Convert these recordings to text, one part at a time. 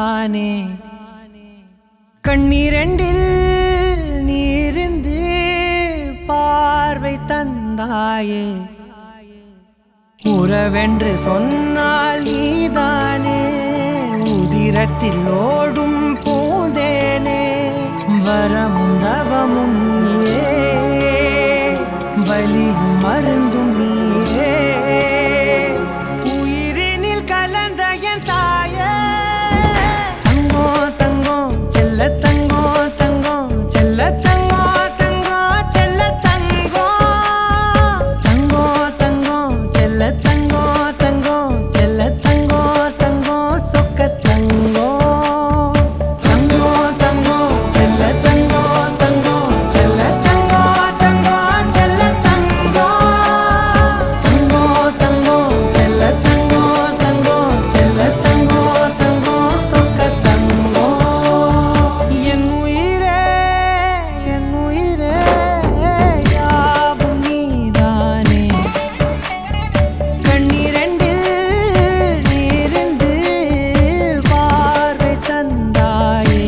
நீதானே கண்ணீரண்டில் நீரிந்து பார்வை தந்தாயே உறவென்று சொன்னால் நீதானே உதிரத்தில் ஓடும் பூந்தேனே வரமும் தவமும் நீயே வலியும் மருந்தும் நீயே உயிரினில் கலந்த என் தாயே தங்கோ தங்கோ செல்ல தங்கோ தங்கோ செல்ல தங்கோ தங்கோ செல்ல தங்கோ தங்கோ தங்கோ செல்ல தங்கோ தங்கோ செல்ல தங்கோ தங்கோ சொக்க தங்கோ தங்கோ தங்கோ செல்ல தங்கோ தங்கோ செல்ல தங்கோ தங்கோ செல்ல தங்கோ தங்கோ தங்கோ செல்ல தங்கோ தங்கோ செல்ல தங்கோ தங்கோ சொக்க தங்கோ என் உயிரே என் உயிரே யாவும் நீதானே கண்ணீரண்டில் நீரிந்து பார்வை தந்தாயே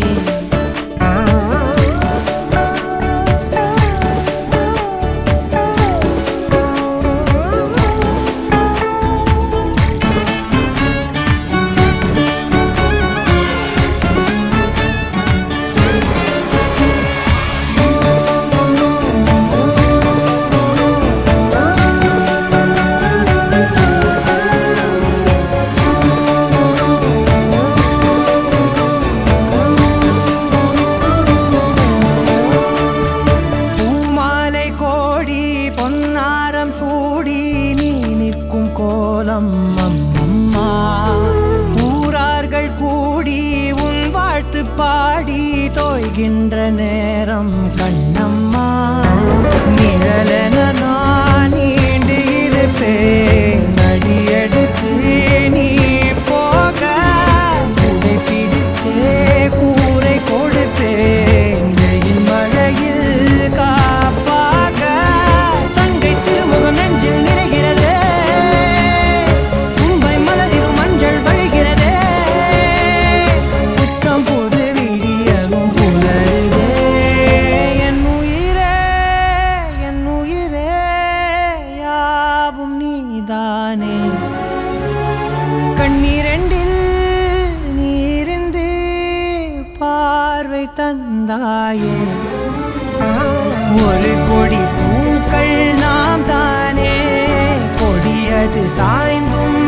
பூமாலை கோடி பொன்னாரம் சூடி நீ நிற்கும் கோலம் அம்மம்மா ஊரார்கள் கூடி உன் வாழ்த்து பாடி தோய்கின்ற நேரம் கண்ணம்மா நிழலென நான் நீண்டு இருப்பேன் அடியெடுத்து நீ போக உடை பிடித்தே கூரை கொடுப்பேன் வெயில் மழையில் காப்பாக தங்கை திருமுகம் நெஞ்சில் நிறைகிறதே தும்பை மலரிலும் மஞ்சள் வழிகிறதே புத்தம் புது விடியலும் புலருதே என் உயிரே என் உயிரே யாவும் நீதானே கண்ணீரண்டில் நீரிந்து பார்வை தந்தாயே ஒரு கொடி பூக்கள் நாம் தானே கொடியது சாய்ந்தும்